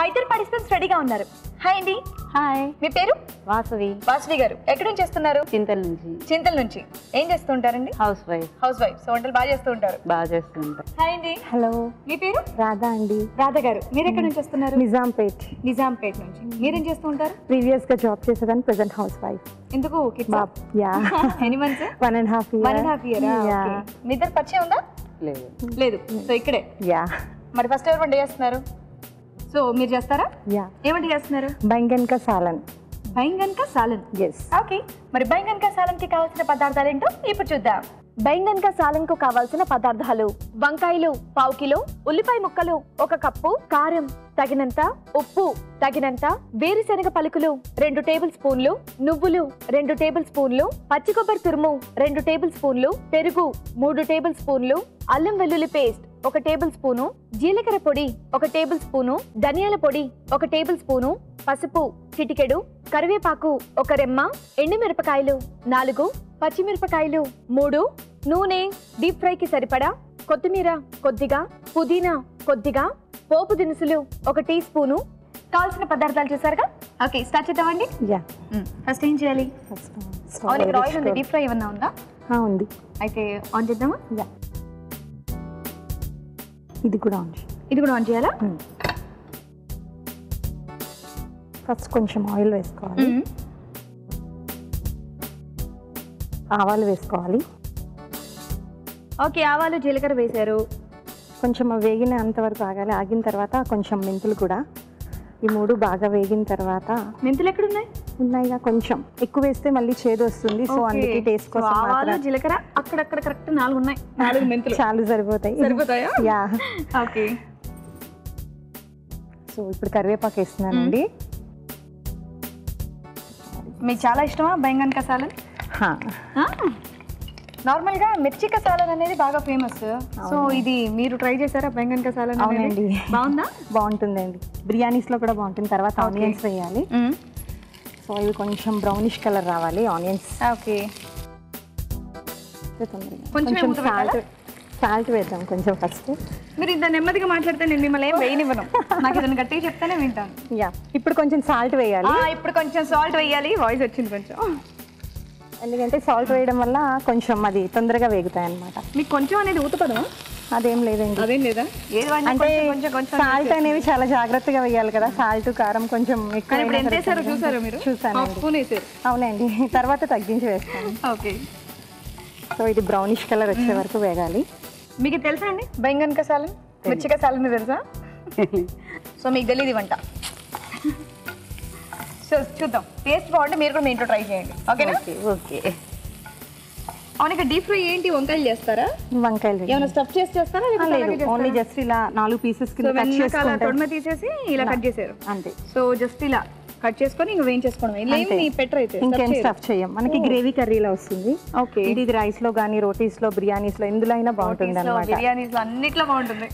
ఇద్దరు పార్టిసిపెంట్స్ రెడీగా ఉన్నారు హాయ్ అండి హాయ్ మీ పేరు వాసవి వాసువి గారు ఎక్కడి నుంచి చేస్తున్నారు చింతల నుంచి చింతల నుంచి ఏం చేస్తూ ఉంటారండి house wife house wife so వంటలు బాగా చేస్తూ ఉంటారు బాగా చేస్తుంటా హాయ్ అండి హలో మీ పేరు రాధా అండి రాధ గారు మీరు ఎక్కడి నుంచి వస్తున్నారు నిజాంపేట్ నిజాంపేట్ నుంచి మీరేం చేస్తూ ఉంటారు ప్రీవియస్ గా జాబ్ చేసేదాన్ని ప్రెసెంట్ హౌస్ వైఫ్ ఎందుకు కిడ్స్ బాబ్ yeah any months one and half one and half year yeah మీ ఇద్దరు పరిచయం ఉందా లేదు లేదు సో ఇక్కడే యా మరి ఫస్ట్ ఎవరు వంట చేస్తున్నారు సో మీరు చేస్తారా యా ఏమంటే చేస్తున్నారు బెంగన్ కా సాలన్ బైంగన్క సాలన్ ఎస్ ఓకే మరి బైంగన్క సాలన్కి కావాల్సిన పదార్థాలు ఏంటో ఇప్పుడు చూద్దాం బైంగన్క సాలంకు కావాల్సిన పదార్థాలు వంకాయలు పావు కిలో ఉల్లిపాయ ముక్కలు ఒక కప్పు కారం తగినంత ఉప్పు తగినంత వేరుశనగ పలుకులు రెండు టేబుల్ స్పూన్లు నువ్వులు రెండు టేబుల్ స్పూన్లు పచ్చి కొబ్బరి తురుము రెండు టేబుల్ స్పూన్లు పెరుగు మూడు టేబుల్ స్పూన్లు అల్లం వెల్లుల్లి పేస్ట్ ఒక టేబుల్ స్పూను జీలకర్ర పొడి ఒక టేబుల్ స్పూను ధనియాల పొడి ఒక టేబుల్ స్పూను పసుపు చిటికెడు కరివేపాకు ఒక రెమ్మ ఎండుమిరపకాయలు నాలుగు పచ్చిమిరపకాయలు మూడు నూనె డీప్ ఫ్రైకి సరిపడా కొత్తిమీర కొద్దిగా పుదీనా కొద్దిగా పోపు దినుసులు ఒక టీ స్పూను కావాల్సిన పదార్థాలు చూసారుగా ఓకే స్టార్ట్ చేద్దామండి యా ఫస్ట్ ఏం చేయాలి అవును ఇక్కడ ఆయిల్ ఉంది డీప్ ఫ్రై ఏమన్నా ఉందా ఉంది అయితే ఆన్ చేద్దామా యా ఇది కూడా ఆన్ ఇది కూడా ఆన్ చేయాలా ఫస్ట్ కొంచెం ఆయిల్ వేసుకోవాలి ఆవాలు వేసుకోవాలి ఓకే ఆవాలు జీలకర్ర వేశారు కొంచెం అవి వేగినంత వరకు ఆగాలి ఆగిన తర్వాత కొంచెం మెంతులు కూడా ఈ మూడు బాగా వేగిన తర్వాత మెంతులు ఎక్కడ ఉన్నాయి ఉన్నాయిగా కొంచెం ఎక్కువ వేస్తే మళ్ళీ చేదు వస్తుంది సో Okay. అందుకే టేస్ట్ So, కోసం ఆవాలు మాత్రం జీలకర్ర అక్కడక్కడ కరెక్ట్ నాలుగు ఉన్నాయి నాలుగు మెంతులు చాలు సరిపోతాయి సరిపోతాయా యా ఓకే సో ఇప్పుడు కరివేపాకు వేస్తున్నానండి మీకు చాలా ఇష్టమా బెంగన్ కసాలన్ హా. నార్మల్ గా మిర్చి కసాలన్ అనేది బాగా ఫేమస్ సో ఇది మీరు ట్రై చేశారా బెంగన్ కసాలన్ అవునండి. బాగుందా బాగుంటుందండి బిర్యానీస్ లో కూడా బాగుంటుంది తర్వాత ఆనియన్స్ వేయాలి సో ఇవి కొంచెం బ్రౌనిష్ కలర్ రావాలి ఆనియన్స్ ఓకే తొందరగా కొంచెమే కొంచెం మూత పెట్టాలా? సాల్ట్ సాల్ట్ వేద్దాం కొంచెం ఫస్ట్ మీరు ఇంత నెమ్మదిగా మాట్లాడితే నేను మిమ్మల్ని ఏం వేయనివ్వను నాకు ఏదైనా గట్టిగా చెప్తేనే వింటాను యా ఇప్పుడు కొంచెం సాల్ట్ వేయాలి ఆ, ఇప్పుడు కొంచెం సాల్ట్ వేయాలి వాయిస్ వచ్చింది కొంచెం ఎందుకంటే సాల్ట్ వేయడం వల్ల కొంచెం అది తొందరగా వేగుతాయి అన్నమాట మీకు కొంచెం అనేది ఊతుపదం అదేం లేదండి అదేం లేదా ఏది వాడినా అంటే కొంచెం కొంచెం కొంచెం సాల్ట్ అనేవి చాలా జాగ్రత్తగా వేయాలి కదా సాల్ట్ కారం కొంచెం ఎక్కువ కానీ ఇప్పుడు ఎంత అయినా వేసారో సరే చూసారు మీరు హాఫ్ చూసానండి స్పూన్ వేసారు అవునండి తర్వాత తగ్గించి వేస్తాను ఓకే సో ఇది బ్రౌనిష్ కలర్ వచ్చే వరకు వేగాలి మీకు తెలుసా అండి బెంగన్ కసాలన్ మిర్చి కసాలన్ తెలుసా సో మీకు తెలియదు ఈ వంట సో చూద్దాం టేస్ట్ బాగుంటే మీరు కూడా మీ ఇంట్లో ట్రై చేయండి ఓకేనా ఓకే ఓకే అవును ఇక డీప్ ఫ్రై ఏంటి వంకాయలు చేస్తారా వంకాయలు వేయాలి. ఏమైనా స్టఫ్ చేసి చేస్తారా ఆ, లేకపోతే అలాగే లేదు చేస్తారా? ఓన్లీ జస్ట్ ఇలా నాలుగు పీసెస్ సో కింద కట్ వెనకాల చేసుకుంటే తొడమ తీసేసి ఇలా కట్ చేశారు అంతే సో జస్ట్ ఇలా కట్ చేసుకొని ఇంకా వేయించేసుకోవడం ఇలా అంతే. ఏమి పెట్టరు అయితే ఇంకేం స్టఫ్ చేయం మనకి గ్రేవీ కర్రీలో వస్తుంది ఓకే ఇది ఇది రైస్ లో కానీ రోటీస్ లో బిర్యానీస్ లో ఎందులో అయినా బాగుంటుంది అనమాట బిర్యానీస్ అన్నిట్లో బాగుంటుంది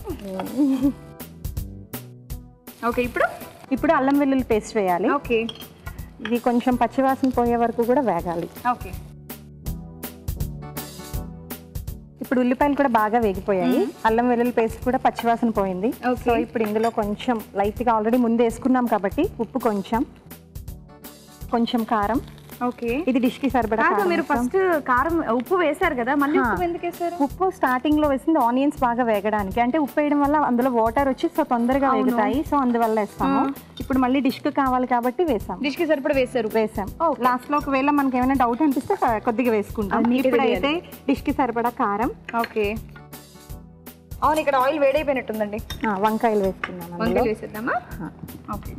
ఓకే ఇప్పుడు ఇప్పుడు అల్లం వెల్లుల్లి పేస్ట్ వేయాలి ఓకే ఇది కొంచెం పచ్చివాసన పోయే వరకు కూడా వేగాలి ఓకే ఇప్పుడు ఉల్లిపాయలు కూడా బాగా వేగిపోయాయి అల్లం వెల్లుల్లి పేస్ట్ కూడా పచ్చివాసన పోయింది Okay. సో ఇప్పుడు ఇందులో కొంచెం లైట్ గా ఆల్రెడీ ముందు వేసుకున్నాం కాబట్టి ఉప్పు కొంచెం కొంచెం కారం ఓకే ఇది డిష్ కి సరిపడా కాదు కారం మీరు వేస్తాం. ఫస్ట్ కారం ఉప్పు వేశారు కదా మళ్ళీ హా. ఉప్పు ఎందుకు వేశారు ఉప్పు స్టార్టింగ్ లో వేసింది ఆనియన్స్ బాగా వేగడానికి అంటే ఉప్పు వేయడం వల్ల అందులో వాటర్ వచ్చి సో తొందరగా వేగుతాయి సో అందువల్ల వేస్తాము ఇప్పుడు మళ్ళీ డిష్ కి కావాలి కాబట్టి వేసాం డిష్ కి సరిపడా వేశారు వేసాం లాస్ట్ లో ఒకవేళ మనకి ఏమైనా డౌట్ అనిపిస్తే కొ- కొద్దిగా వేసుకుంటాం అది నీట్గా ఇప్పుడైతే డిష్ కి సరిపడా కారం ఓకే అవును ఇక్కడ ఆయిల్ వేడైపోయినట్టుందండి ఆ, వంకాయలు వేసుకున్నాం అందులో వంకాయలు వేసేద్దామా ఆ. ఓకే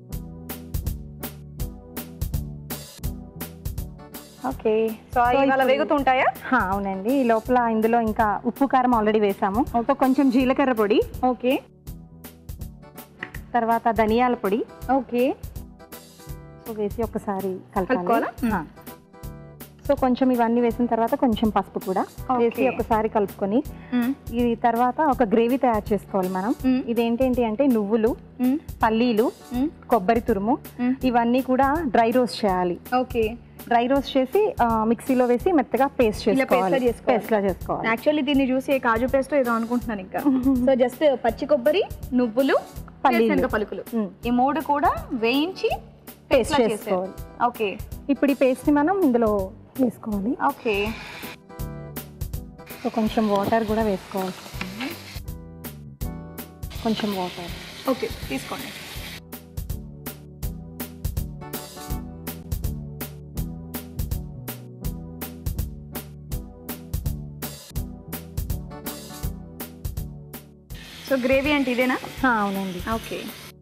ఓకే సో ఇవాళ వేగుతుంటాయా హా, అవునండి ఈ లోపల ఇందులో ఇంకా ఉప్పు కారం ఆల్రెడీ వేసాము ఒక కొంచెం జీలకర్ర పొడి ఓకే తర్వాత ధనియాల పొడి ఓకే సో వేసి ఒకసారి కలపాలి కలుపుకోవాలా? హా. సో కొంచెం ఇవన్నీ వేసిన తర్వాత కొంచెం పసుపు కూడా వేసి Okay. ఒకసారి కలుపుకొని ఇది తర్వాత ఒక గ్రేవీ తయారు చేసుకోవాలి మనం మ్మ్. ఇదేంటేంటి అంటే నువ్వులు పల్లీలు కొబ్బరి తురుము మ్మ్. ఇవన్నీ కూడా డ్రై రోస్ట్ చేయాలి ఓకే డ్రై రోస్ట్ చేసి ఆ, మిక్సీలో వేసి మెత్తగా పేస్ట్ ఇలా paste లా చేసుకోవాలి చేసుకోవాలి. పేస్ట్ లా చేసుకోవాలి యాక్చువల్లీ దీన్ని చూసి కాజు పేస్ట్ ఏదో అనుకుంటున్నాను ఇంకా సో జస్ట్ పచ్చి కొబ్బరి నువ్వులు పల్లీలు. వేరుశనగ పలుకులు మ్మ్. ఈ మూడు కూడా వేయించి పేస్ట్ లా చేశారు. చేసుకోవాలి ఓకే ఇప్పుడు ఈ పేస్ట్ని మనం ఇందులో వేసుకోవాలి ఓకే సో కొంచెం వాటర్ కూడా వేసుకోవాలి కొంచెం వాటర్ ఓకే తీసుకోండి సో గ్రేవీ అంటే ఇదేనా అవునండి ఓకే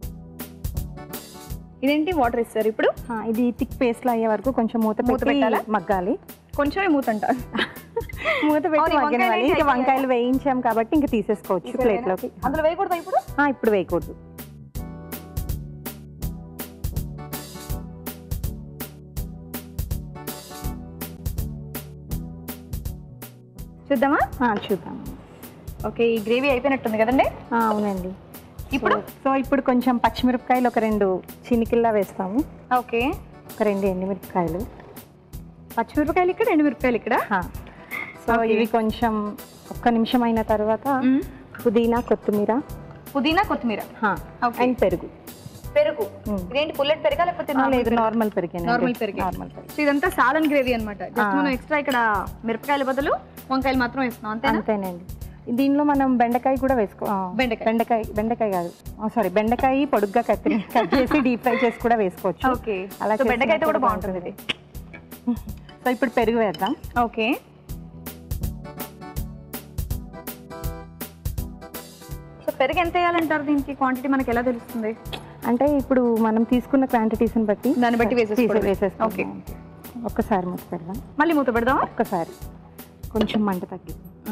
ఇదేంటి వాటర్ ఇస్తారు ఇప్పుడు ఆ, ఇది థిక్ పేస్ట్ అయ్యే వరకు కొంచెం మూత మూత పెట్టి పెట్టాలా? మగ్గాలి కొంచెమే మూతంట మూత అవును, పెట్టి ఈ మగ్గనివ్వాలి వంకాయలు ఇంకా అయిపోయాయా? వంకాయలు వేయించాం కాబట్టి ఇంకా తీసేసుకోవచ్చు ప్లేట్లోకి అందులో వేయకూడదా ఇప్పుడు ఆ, ఇప్పుడు వేయకూడదు చూద్దామా ఆ, చూద్దాం ఓకే ఈ గ్రేవీ అయిపోయినట్టుంది కదండి ఆ, అవునండి ఇప్పుడు సో ఇప్పుడు కొంచెం పచ్చిమిరపకాయలు ఒక రెండు చినికిల్లా వేస్తాము ఓకే ఒక రెండు ఎండుమిరపకాయలు పచ్చిమిరపకాయలు ఇక్కడ ఎండు మిరపకాయలు ఇక్కడ ఆ. So Okay. ఇవి కొంచెం ఒక్క నిమిషం అయిన తర్వాత పుదీనా కొత్తిమీర పుదీనా కొత్తిమీర Okay. అండ్ పెరుగు పెరుగు మ్మ్. ఇదేంటి పుల్లెట్ పెరుగా లేకపోతే ఆ, లేదు నార్మల్ పెరుగు నార్మల్ పెరుగు నార్మల్ పెరుగు సో ఇదంతా సాలన్ గ్రేవీ అనమాట జస్ట్ ఆ. మనం ఎక్స్ట్రా ఇక్కడ మిరపకాయల బదులు వంకాయలు మాత్రం వేస్తున్నాం అంతేనా అంతేనండి దీనిలో మనం బెండకాయ కూడా వేసుకో ఆ, బెండకాయ. బెండకాయ బెండకాయ కాదు సారీ బెండకాయ పొడుగ్గా కత్తిరి కట్ చేసి డీప్ ఫ్రై చేసి కూడా వేసుకోవచ్చు ఓకే అలా సో బెండకాయతో చేసినా కూడా కూడా బాగుంటుంది ఇది సో ఇప్పుడు పెరుగు వేద్దాం ఓకే సో పెరుగు ఎంత వేయాలంటారు దీనికి క్వాంటిటీ మనకి ఎలా తెలుస్తుంది అంటే ఇప్పుడు మనం తీసుకున్న క్వాంటిటీస్ని బట్టి దాన్ని బట్టి వేసేసుకోవడం. తీసి వేసేస్తాం ఓకే. ఒక్కసారి మూత పెడదాం మళ్ళీ మూత పెడదామా ఒక్కసారి కొంచెం మంట తగ్గి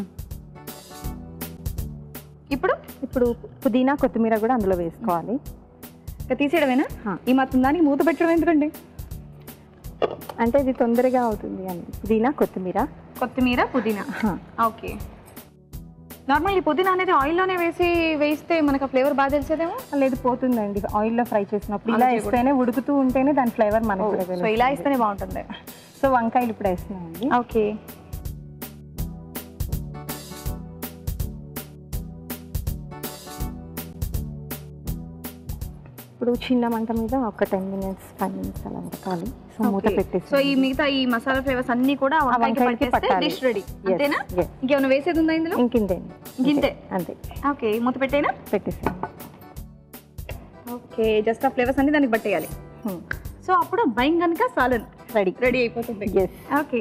ఇప్పుడు ఇప్పుడు పుదీనా కొత్తిమీర కూడా అందులో వేసుకోవాలి ఇక తీసేయడమేనా ఆ. ఈ మాత్రం దానికి మూత పెట్టడం ఎందుకండి అంటే ఇది తొందరగా అవుతుంది అని పుదీనా కొత్తిమీర కొత్తిమీర పుదీనా హా. ఓకే నార్మల్ ఈ పుదీనా అనేది ఆయిల్లోనే వేసి వేయిస్తే మనకు ఫ్లేవర్ బాగా తెలిసేదేమో లేదు పోతుందండి ఆయిల్లో ఫ్రై చేసినప్పుడు అలా ఇలా చేయకూడదు. వేస్తేనే ఉడుకుతూ ఉంటేనే దాని ఫ్లేవర్ మనకు కూడా సో ఇలా తెలుస్తుంది. ఇస్తేనే బాగుంటుంది సో వంకాయలు ఇప్పుడు వేస్తున్నామండి ఓకే ఇప్పుడు చిన్న మంట మీద ఒక టెన్ మినిట్స్ ఫైవ్ మినిట్స్ అలా ఉడకాలి సో మూత పెట్టేసి సో ఈ మిగతా ఈ మసాలా ఫ్లేవర్స్ అన్ని కూడా ఆ వంకాయకి వంకాయకి పట్టేస్తే పట్టాలి. డిష్ రెడీ Yes, అంతేనా yes. ఇంకేమైనా వేసేది ఉందా ఇందులో ఇంకింతేండి ఇంకింతే? అంతే ఓకే మూత పెట్టేనా పెట్టేసాను ఓకే జస్ట్ ఆ ఫ్లేవర్స్ అన్ని దానికి పట్టేయాలి సో అప్పుడు భయం కనుక సాలన్ రెడీ రెడీ అయిపోతుంది ఎస్ ఓకే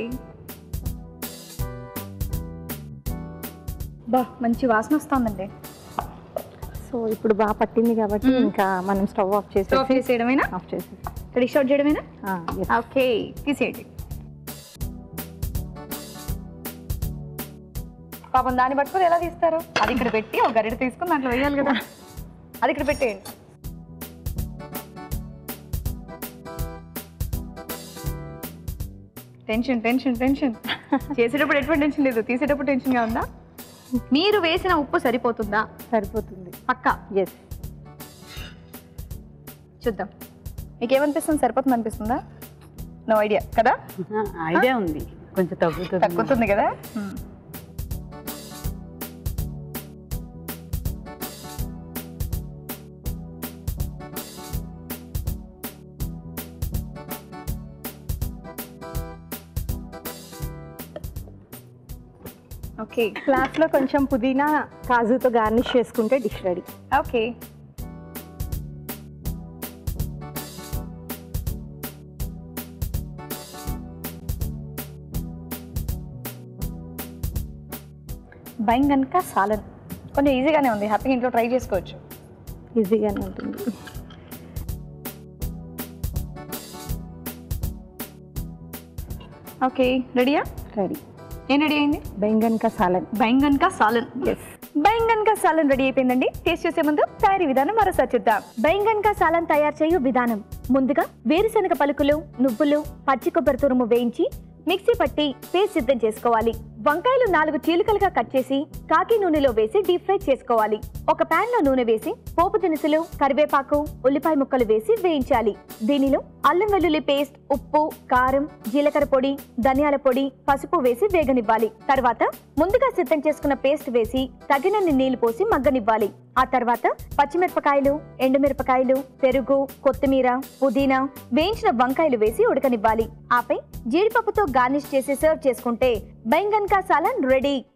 బా మంచి వాసన వస్తుందండి సో ఇప్పుడు బాగా పట్టింది కాబట్టి మ్మ్. ఇంకా మనం స్టవ్ ఆఫ్ స్టవ్ చేసి చేసేయడమేనా ఆఫ్ చేసి డిష్ అవుట్ చేయడమేనా yes. ఓకే తీసేయండి పాపం దాన్ని పట్టుకొని ఎలా తీస్తారు అది ఇక్కడ పెట్టి ఒక గరిట తీసుకొని దాంట్లో వేయాలి కదా అది ఇక్కడ పెట్టేయండి టెన్షన్ టెన్షన్ టెన్షన్ చేసేటప్పుడు ఎటువంటి టెన్షన్ లేదు తీసేటప్పుడు టెన్షన్గా ఉందా మీరు వేసిన ఉప్పు సరిపోతుందా సరిపోతుంది పక్కా ఎస్ చూద్దాం మీకు ఏమనిపిస్తుంది సరిపోతుంది అనిపిస్తుందా నో ఐడియా కదా ఐడియా ఉంది కొంచెం తగ్గుతుంది తగ్గుతుంది కదా ఓకే లాస్ట్ లో కొంచెం పుదీనా కాజుతో గార్నిష్ చేసుకుంటే డిష్ రెడీ ఓకే భయం కనుక సాలన్ కొంచెం ఈజీగానే ఉంది హ్యాపీగా ఇంట్లో ట్రై చేసుకోవచ్చు ఈజీగానే ఉంటుంది ఓకే రెడీయా రెడీ ఏం రెడీ అయింది బెంగన్ కా సాలన్ బైంగన్ కా సాలన్ ఎస్ బైంగన్ కా సాలన్ రెడీ అయిపోయిందండి టేస్ట్ చేసే ముందు తయారీ విధానం మరోసారి చూద్దాం బైంగన్ కా సాలన్ తయారు చేయు విధానం ముందుగా వేరుశనగ పలుకులు నువ్వులు పచ్చి కొబ్బరి తురుము వేయించి మిక్సీ పట్టి పేస్ట్ సిద్ధం చేసుకోవాలి వంకాయలు నాలుగు చీలికలుగా కట్ చేసి కాకి నూనెలో వేసి డీప్ ఫ్రై చేసుకోవాలి ఒక పాన్ లో నూనె వేసి పోపు దినుసులు కరివేపాకు ఉల్లిపాయ ముక్కలు వేసి వేయించాలి దీనిలో అల్లం వెల్లుల్లి పేస్ట్ ఉప్పు కారం జీలకర్ర పొడి ధనియాల పొడి పసుపు వేసి వేగనివ్వాలి తర్వాత ముందుగా సిద్ధం చేసుకున్న పేస్ట్ వేసి తగినన్ని నీళ్లు పోసి మగ్గనివ్వాలి ఆ తర్వాత పచ్చిమిరపకాయలు ఎండుమిరపకాయలు పెరుగు కొత్తిమీర పుదీనా వేయించిన వంకాయలు వేసి ఉడకనివ్వాలి ఆపై జీడిపప్పుతో గార్నిష్ చేసి సర్వ్ చేసుకుంటే బెంగన్ కా సాలన్ రెడీ